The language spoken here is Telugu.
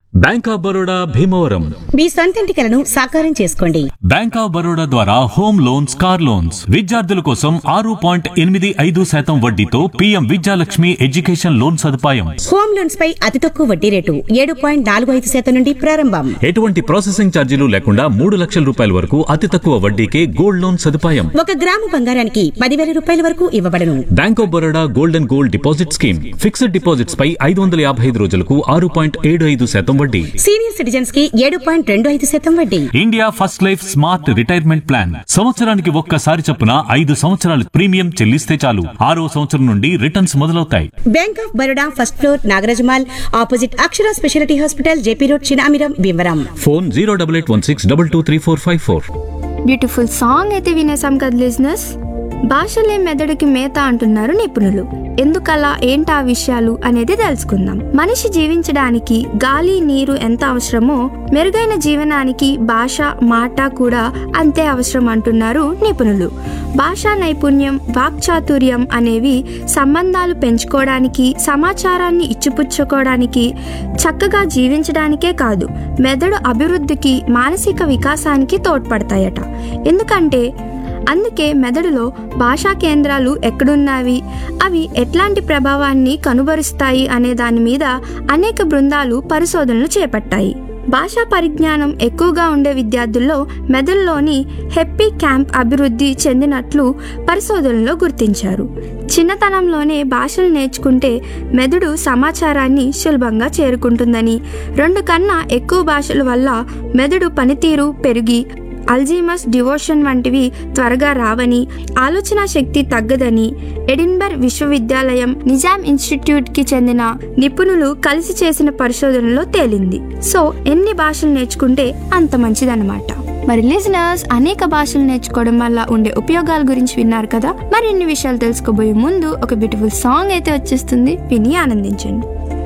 బ్యాంక్ ఆఫ్ బరోడా భీమవరం మీ సొంతింటి కలను సాకారం చేసుకోండి బ్యాంక్ ఆఫ్ బరోడా ద్వారా హోమ్ లోన్స్ కార్ లోన్స్ విద్యార్థుల కోసం ఆరు పాయింట్ ఎనిమిది ఐదు శాతం వడ్డీతో పీఎం విద్యాలక్ష్మి ఎడ్యుకేషన్ లోన్ సదుపాయం హోమ్ లోన్స్ పై అతి తక్కువ వడ్డీ రేటు ఏడు పాయింట్ నాలుగు ఐదు శాతం నుండి ప్రారంభం ఎటువంటి ప్రాసెసింగ్ ఛార్జీలు లేకుండా మూడు లక్షల రూపాయల వరకు అతి తక్కువ వడ్డీకే గోల్డ్ లోన్ సదుపాయం ఒక గ్రాము బంగారానికి పదివేల రూపాయల వరకు ఇవ్వబడను bank of Baroda gold and gold deposit scheme fixed deposits పై ఐదు వందల యాభై ఐదు రోజులకు ఆరు పాయింట్ ఏడు ఐదు శాతం వడ్డీ సీనియర్ సిటిజన్స్ కి ఏడు పాయింట్ రెండు ఐదు శాతం వడ్డీ India first life smart retirement plan సంవత్సరానికి ఒక్కసారి చొప్పున ఐదు సంవత్సరాలు ప్రీమియం చెల్లిస్తే చాలు ఆరో సంవత్సరం నుండి రిటర్న్స్ మొదలవుతాయి bank of Baroda first floor Nagaraj mall opposite Akshara speciality hospital JP road Chinamiram Bhimavaram phone zero double eight one six double two three four five four beautiful song అయితే వినేసాం కదా లిజినెస్ భాషలే మెదడుకి మేత అంటున్నారు నిపుణులు ఎందుకలా ఏంటా విషయాలు అనేది తెలుసుకుందాం మనిషి జీవించడానికి గాలి నీరు ఎంత అవసరమో మెరుగైన జీవనానికి భాష మాట కూడా అంతే అవసరం అంటున్నారు నిపుణులు భాషా నైపుణ్యం వాక్చాతుర్యం అనేవి సంబంధాలు పెంచుకోవడానికి సమాచారాన్ని ఇచ్చిపుచ్చుకోవడానికి చక్కగా జీవించడానికే కాదు మెదడు అభివృద్ధికి మానసిక వికాసానికి తోడ్పడతాయట ఎందుకంటే అందుకే మెదడులో భాషా కేంద్రాలు ఎక్కడున్నవి అవి ఎట్లాంటి ప్రభావాన్ని కనుబరుస్తాయి అనే దాని మీద అనేక బృందాలు పరిశోధనలు చేపట్టాయి భాషా పరిజ్ఞానం ఎక్కువగా ఉండే విద్యార్థుల్లో మెదడులోని హెప్పీ క్యాంప్ అభివృద్ధి చెందినట్లు పరిశోధనలో గుర్తించారు చిన్నతనంలోనే భాషలు నేర్చుకుంటే మెదడు సమాచారాన్ని సులభంగా చేరుకుంటుందని రెండు కన్నా ఎక్కువ భాషల వల్ల మెదడు పనితీరు పెరిగి అల్జీమస్ డివోషన్ వంటివి త్వరగా రావని ఆలోచన శక్తి తగ్గదని ఎడిన్బర్గ్ విశ్వవిద్యాలయం నిజాం ఇన్స్టిట్యూట్ కి చెందిన నిపుణులు కలిసి చేసిన పరిశోధనలో తేలింది సో ఎన్ని భాషలు నేర్చుకుంటే అంత మంచిదన్నమాట మరి లిజనర్స్ అనేక భాషలు నేర్చుకోవడం వల్ల ఉండే ఉపయోగాల గురించి విన్నారు కదా మరిన్ని విషయాలు తెలుసుకోబోయే ముందు ఒక బ్యూటిఫుల్ సాంగ్ అయితే వచ్చేస్తుంది విని ఆనందించండి